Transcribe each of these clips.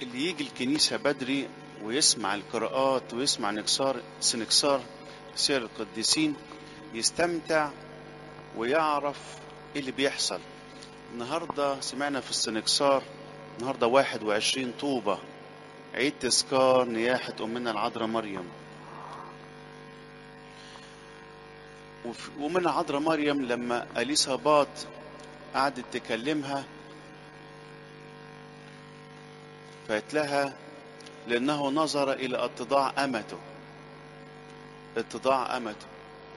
اللي يجي الكنيسة بدري ويسمع القراءات ويسمع نكسار سنكسار سير القديسين يستمتع ويعرف ايه اللي بيحصل النهاردة سمعنا في السنكسار النهاردة 21 طوبة عيد تذكار نياحة أمنا العذراء مريم وف- وأمنا العذراء مريم لما أليصابات قعدت تكلمها فقالت لها لأنه نظر إلى اتضاع أمته اتضاع أمته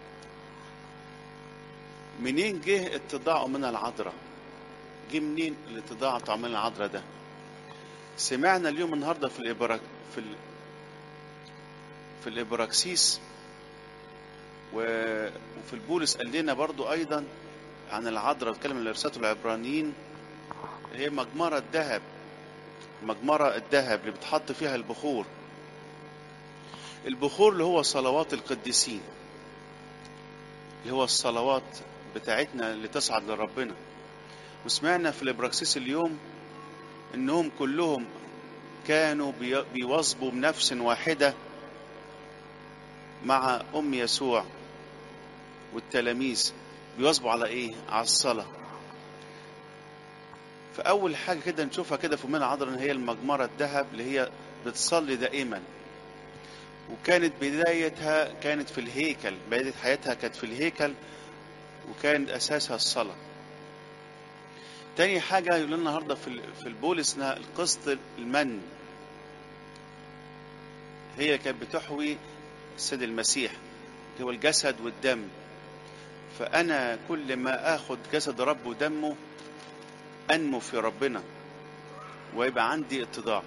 منين جه اتضاع أمنا العذراء جه منين الاتضاع بتاع أمنا العذراء ده سمعنا اليوم النهارده في الإبراك في ال... في الإبراكسيس و... وفي البولس قال لنا برضو أيضا عن العذراء بتكلم الإرسات العبرانيين هي مجمرة الذهب مجمرة الذهب اللي بتحط فيها البخور البخور اللي هو صلوات القديسين اللي هو الصلوات بتاعتنا اللي تصعد لربنا وسمعنا في الإبراكسيس اليوم انهم كلهم كانوا بي- بيواظبوا بنفس واحدة مع ام يسوع والتلاميذ بيواظبوا على ايه على الصلاة فاول حاجة كده نشوفها كده في منى عذراء ان هي المجمرة الذهب اللي هي بتصلي دائما وكانت بدايتها كانت في الهيكل بداية حياتها كانت في الهيكل وكان اساسها الصلاه تاني حاجة يقول لنا النهاردة في ال- في البولس انها القسط المن هي كانت بتحوي السيد المسيح اللي هو الجسد والدم فأنا كل ما آخد جسد رب ودمه أنمو في ربنا ويبقى عندي اتضاع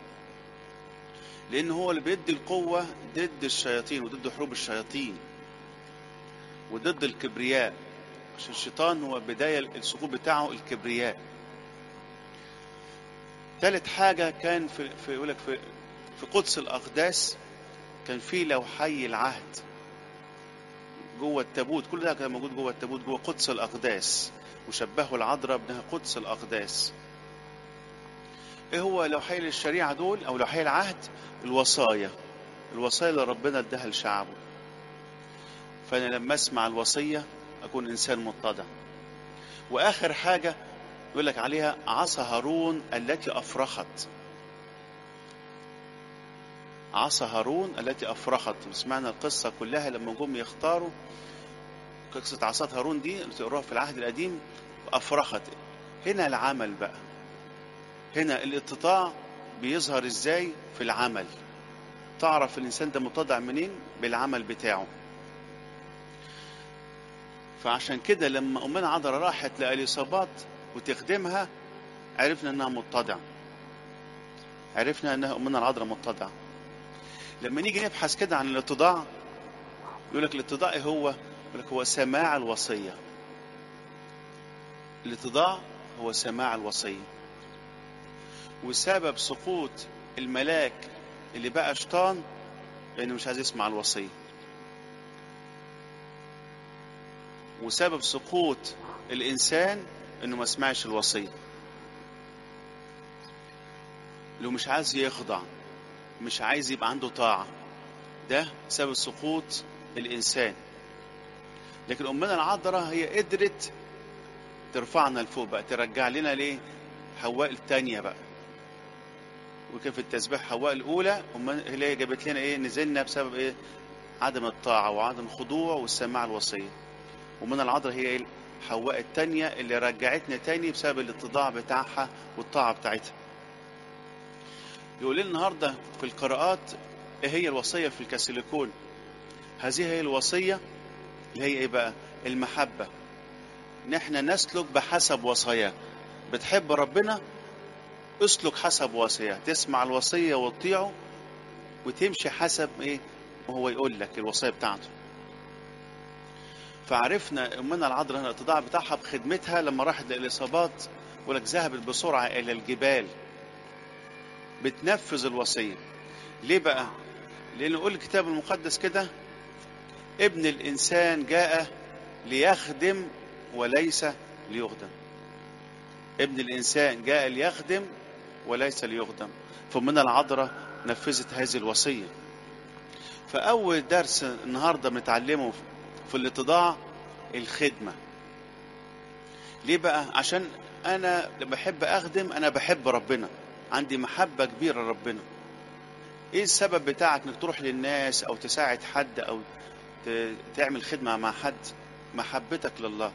لأن هو اللي بيدي القوة ضد الشياطين وضد حروب الشياطين وضد الكبرياء عشان الشيطان هو بداية السقوط بتاعه الكبرياء ثالث حاجة كان في في يقول لك في في قدس الأقداس كان في لوحي العهد جوه التابوت كل ده كان موجود جوه التابوت جوه قدس الأقداس وشبهه العذراء بانها قدس الأقداس ايه هو لوحي الشريعة دول او لوحي العهد الوصايا الوصايا اللي ربنا اداها لشعبه فانا لما اسمع الوصية اكون انسان متضع واخر حاجة يقول لك عليها عصا هارون التي افرخت عصا هارون التي افرخت سمعنا القصة كلها لما جم يختاروا قصة عصا هارون دي اللي تقراها في العهد القديم افرخت هنا العمل بقى هنا الاتضاع بيظهر ازاي في العمل تعرف الانسان ده متضع منين بالعمل بتاعه فعشان كده لما امنا عذراء راحت لاليصابات وتخدمها عرفنا انها متضعه عرفنا انها امنا العذراء متضعه لما نيجي نبحث كده عن الاتضاع يقول لك الاتضاع إيه هو يقول لك هو سماع الوصيه الاتضاع هو سماع الوصيه وسبب سقوط الملاك اللي بقى شيطان لانه مش عايز يسمع الوصيه وسبب سقوط الانسان انه ما سمعش الوصيه لو مش عايز يخضع مش عايز يبقى عنده طاعه ده سبب سقوط الانسان لكن امنا العذراء هي قدرت ترفعنا لفوق بقى ترجع لنا ليه حواء الثانيه بقى وكان في التسبيح حواء الاولى أمنا- هي جابت لنا ايه نزلنا بسبب ايه عدم الطاعه وعدم الخضوع والسماع الوصيه ومن العذراء هي ايه حواء التانية اللي رجعتنا تاني بسبب الاتضاع بتاعها والطاعة بتاعتها يقول لنا النهاردة في القراءات ايه هي الوصية في الكاسيليكون هذه هي الوصية اللي هي ايه بقى المحبة ان احنا نسلك بحسب وصاياه بتحب ربنا اسلك حسب وصاياه تسمع الوصية وتطيعه وتمشي حسب ايه ما هو يقول لك الوصية بتاعته فعرفنا امنا العذراء الاتضاع بتاعها بخدمتها لما راحت للاصابات ولك ذهبت بسرعه الى الجبال بتنفذ الوصيه ليه بقى لان يقول الكتاب المقدس كده ابن الانسان جاء ليخدم وليس ليخدم ابن الانسان جاء ليخدم وليس ليخدم فأمنا العذراء نفذت هذه الوصية فأول درس النهاردة بنتعلمه في الاتضاع الخدمة ليه بقى عشان أنا لما بحب أخدم أنا بحب ربنا عندي محبة كبيرة لربنا ايه السبب بتاعك انك تروح للناس او تساعد حد او ت- تعمل خدمة مع حد محبتك لله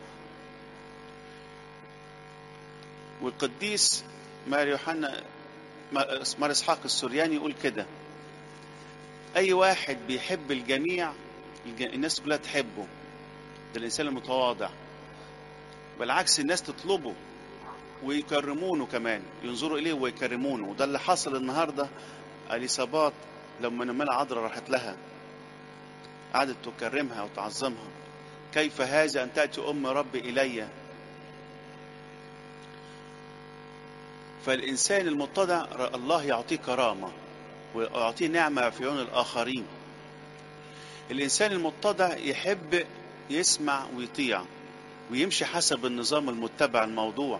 والقديس مار يوحنا ما- مار اسحاق السورياني يقول كده اي واحد بيحب الجميع الج- الناس كلها تحبه ده الانسان المتواضع بالعكس الناس تطلبه ويكرمونه كمان ينظروا اليه ويكرمونه وده اللي حصل النهارده اليصابات لما نمال عذراء راحت لها قعدت تكرمها وتعظمها كيف هذا ان تاتي ام ربي الي فالانسان المتضع الله يعطيه كرامه ويعطيه نعمه في عيون الاخرين الانسان المتضع يحب يسمع ويطيع ويمشي حسب النظام المتبع الموضوع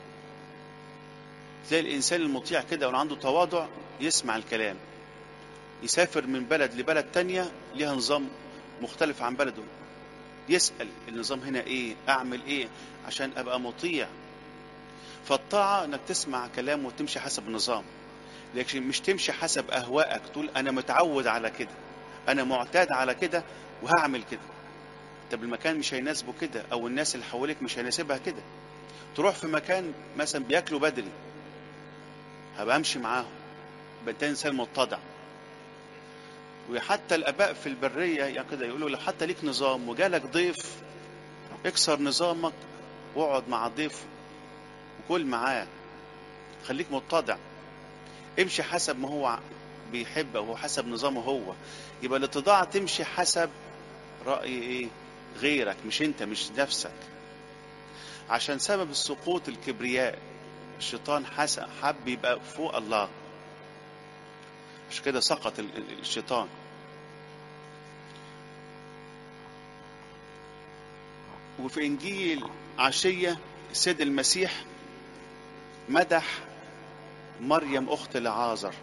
زي الانسان المطيع كده واللي عنده تواضع يسمع الكلام يسافر من بلد لبلد تانية ليها نظام مختلف عن بلده يسأل النظام هنا ايه اعمل ايه عشان ابقى مطيع فالطاعة انك تسمع كلام وتمشي حسب النظام لكن مش تمشي حسب اهوائك تقول انا متعود على كده انا معتاد على كده وهعمل كده طب المكان مش هيناسبه كده او الناس اللي حواليك مش هيناسبها كده تروح في مكان مثلا بياكلوا بدري هبقى امشي معاهم يبقى انت انسان متضع وحتى الاباء في البريه يعني كده يقولوا لو حتى ليك نظام وجالك ضيف اكسر نظامك واقعد مع الضيف وكل معاه خليك متضع امشي حسب ما هو بيحب او حسب نظامه هو يبقى الاتضاع تمشي حسب راي ايه غيرك مش انت مش نفسك عشان سبب السقوط الكبرياء الشيطان حسن حب يبقى فوق الله عشان كده سقط ال- ال- الشيطان وفي انجيل عشيه السيد المسيح مدح مريم اخت لعازر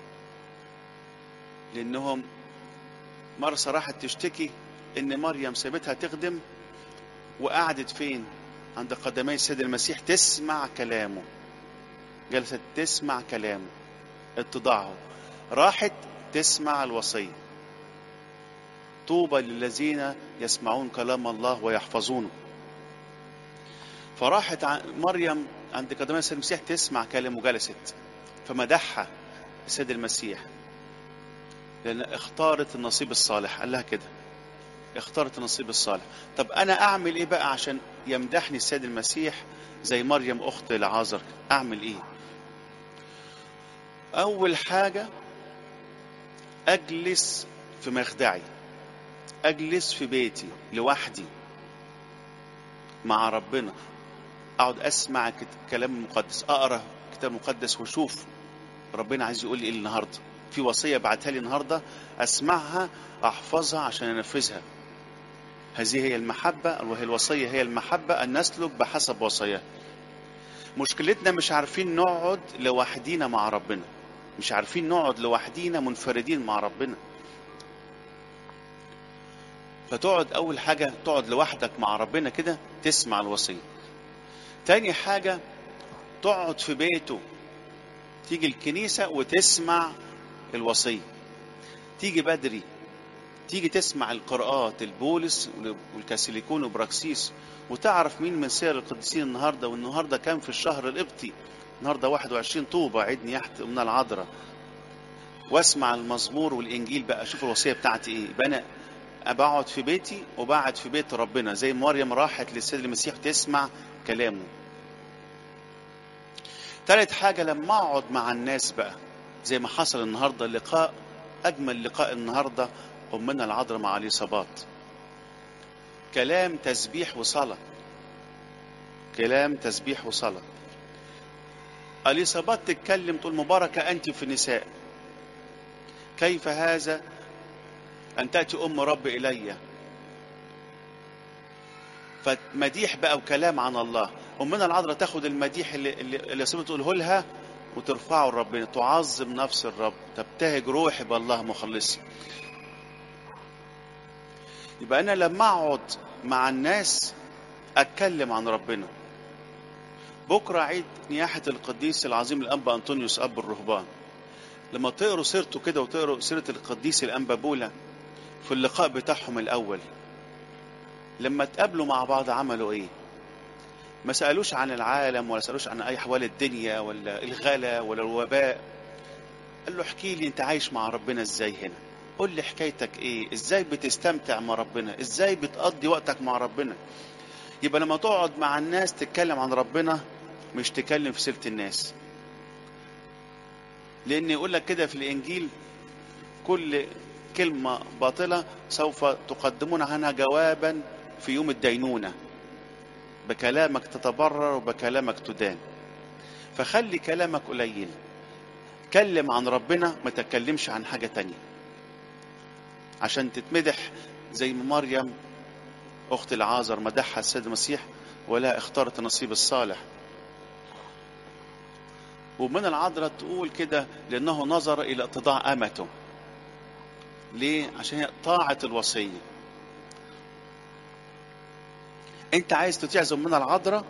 لانهم مرسى راحت تشتكي ان مريم سابتها تخدم وقعدت فين عند قدمي السيد المسيح تسمع كلامه جلست تسمع كلامه اتضاعه راحت تسمع الوصية طوبى للذين يسمعون كلام الله ويحفظونه فراحت ع- مريم عند قدمي السيد المسيح تسمع كلامه جلست فمدحها السيد المسيح لأن اختارت النصيب الصالح قال لها كده اختارت النصيب الصالح طب أنا أعمل إيه بقى عشان يمدحني السيد المسيح زي مريم أخت لعازر أعمل إيه أول حاجة أجلس في مخدعي أجلس في بيتي لوحدي مع ربنا أقعد أسمع كت- كلام مقدس أقرأ كتاب مقدس وأشوف ربنا عايز يقول لي إيه النهاردة في وصية بعتها لي النهاردة أسمعها أحفظها عشان أنفذها هذه هي المحبة وهي الوصية هي المحبة أن نسلك بحسب وصاياه مشكلتنا مش عارفين نقعد لوحدينا مع ربنا مش عارفين نقعد لوحدينا منفردين مع ربنا فتقعد اول حاجه تقعد لوحدك مع ربنا كده تسمع الوصيه تاني حاجه تقعد في بيته تيجي الكنيسه وتسمع الوصيه تيجي بدري تيجي تسمع القراءات البولس والكاسيليكون وبراكسيس وتعرف مين من سير القديسين النهارده والنهارده كان في الشهر القبطي النهارده 21 طوبه عيد نياحه امنا العذراء واسمع المزمور والانجيل بقى اشوف الوصيه بتاعتي ايه يبقى انا بقعد في بيتي وبقعد في بيت ربنا زي مريم راحت للسيد المسيح تسمع كلامه تالت حاجه لما اقعد مع الناس بقى زي ما حصل النهارده اللقاء اجمل لقاء النهارده امنا العذراء مع اليصابات كلام تسبيح وصلاه كلام تسبيح وصلاه اليصابات تتكلم تقول مباركه انت في النساء كيف هذا أن تأتي أم رب إلي فمديح بقى وكلام عن الله أمنا العذراء تاخد المديح اللي اللي اللي سمعت تقوله لها وترفعه لربنا تعظم نفس الرب تبتهج روحي بالله مخلصي يبقى انا لما اقعد مع الناس اتكلم عن ربنا بكره عيد نياحه القديس العظيم الانبا انطونيوس اب الرهبان لما تقروا سيرته كده وتقروا سيره القديس الانبا بولا في اللقاء بتاعهم الاول لما اتقابلوا مع بعض عملوا ايه ما سالوش عن العالم ولا سالوش عن اي احوال الدنيا ولا الغلا ولا الوباء قال له احكي لي انت عايش مع ربنا ازاي هنا قول لي حكايتك ايه ازاي بتستمتع مع ربنا ازاي بتقضي وقتك مع ربنا يبقى لما تقعد مع الناس تتكلم عن ربنا مش تكلم في سيره الناس لان يقول لك كده في الانجيل كل كلمه باطله سوف تقدمون عنها جوابا في يوم الدينونه بكلامك تتبرر وبكلامك تدان فخلي كلامك قليل تكلم عن ربنا ما تتكلمش عن حاجة تانية عشان تتمدح زي ما مريم أخت العازر مدحها السيد المسيح ولا اختارت النصيب الصالح ومن العذراء تقول كده لأنه نظر إلى اتضاع أمته ليه؟ عشان هي طاعة الوصية أنت عايز تطيع زي من العذراء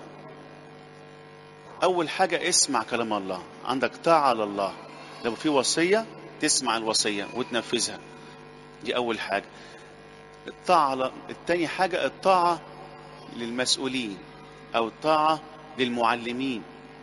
أول حاجة اسمع كلام الله عندك طاعة لله لو في وصية تسمع الوصية وتنفذها دي أول حاجة الطاعة التاني حاجة الطاعة للمسؤولين أو الطاعة للمعلمين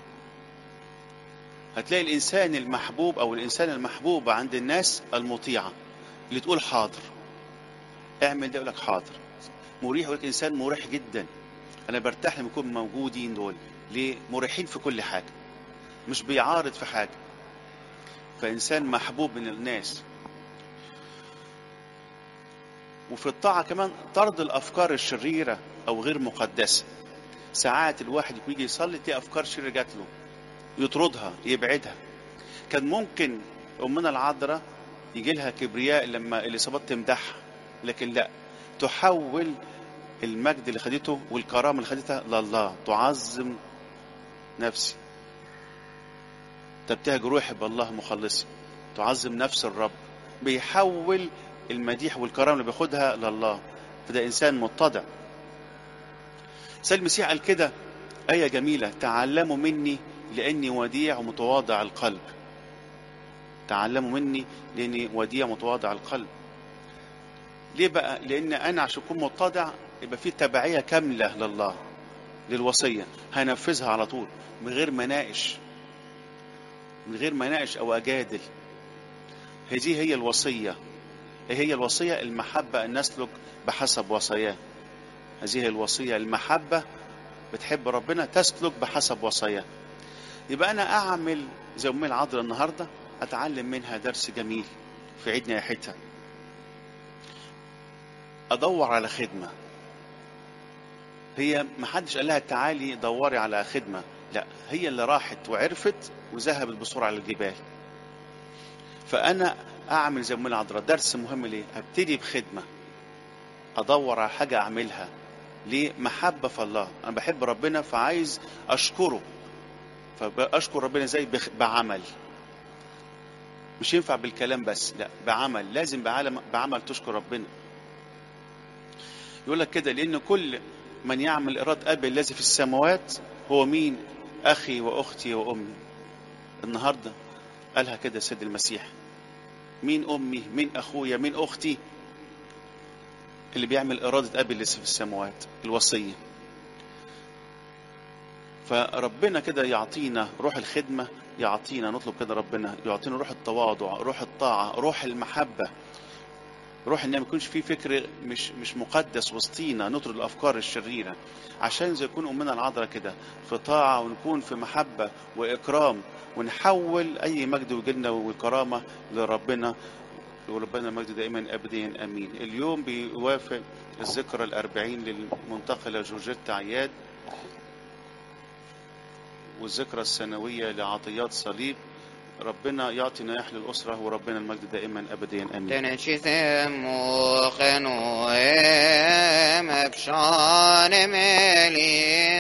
هتلاقي الإنسان المحبوب أو الإنسان المحبوب عند الناس المطيعة اللي تقول حاضر اعمل ده يقول لك حاضر مريح يقول لك إنسان مريح جدا أنا برتاح لما يكون موجودين دول ليه؟ مريحين في كل حاجة مش بيعارض في حاجة فإنسان محبوب من الناس وفي الطاعة كمان طرد الأفكار الشريرة أو غير مقدسة ساعات الواحد يجي يصلي تلاقي أفكار شريرة جات له يطردها يبعدها كان ممكن أمنا العذراء يجي لها كبرياء لما الإصابات تمدحها لكن لا تحول المجد اللي خدته والكرامة اللي خدتها لله تعظم نفسي تبتهج روحي بالله مخلصي تعظم نفس الرب بيحول المديح والكرامة اللي بياخدها لله فده إنسان متضع سيد المسيح قال كده آية جميلة تعلموا مني لأني وديع ومتواضع القلب تعلموا مني لأني وديع ومتواضع القلب ليه بقى؟ لأن أنا عشان أكون متضع يبقى في تبعية كاملة لله للوصية هنفذها على طول من غير ما ناقش من غير ما ناقش أو أجادل هذه هي الوصية ايه هي الوصية المحبة أن نسلك بحسب وصاياه هذه هي الوصية المحبة بتحب ربنا تسلك بحسب وصاياه يبقى أنا أعمل زي أمي العذراء النهاردة أتعلم منها درس جميل في عيد نياحتها أدور على خدمة هي ما حدش قال لها تعالي دوري على خدمة لا هي اللي راحت وعرفت وذهبت بسرعة للجبال فأنا أعمل زي أم العذراء درس مهم ليه أبتدي بخدمة أدور على حاجة أعملها ليه محبة في الله أنا بحب ربنا فعايز أشكره فأشكر ربنا ازاي بعمل مش ينفع بالكلام بس لا بعمل لازم بعمل, بعمل تشكر ربنا يقول لك كده لأن كل من يعمل إرادة أبي الذي في السماوات هو مين أخي وأختي وأمي النهاردة قالها كده سيد المسيح مين أمي مين أخويا مين أختي اللي بيعمل إرادة أبي اللي في السماوات الوصية فربنا كده يعطينا روح الخدمة يعطينا نطلب كده ربنا يعطينا روح التواضع روح الطاعة روح المحبة روح ان ما يكونش في فكر مش مش مقدس وسطينا نطرد الافكار الشريره عشان زي يكون امنا العذراء كده في طاعه ونكون في محبه واكرام ونحول اي مجد وجلنا والكرامه لربنا وربنا المجد دائما ابديا امين اليوم بيوافق الذكرى الأربعين للمنتقله جورجيتا عياد والذكرى السنويه لعطيات صليب ربنا يعطي نجاح للأسرة وربنا المجد دائما أبديا آمين تنشي ثمو خنو مكشان ملي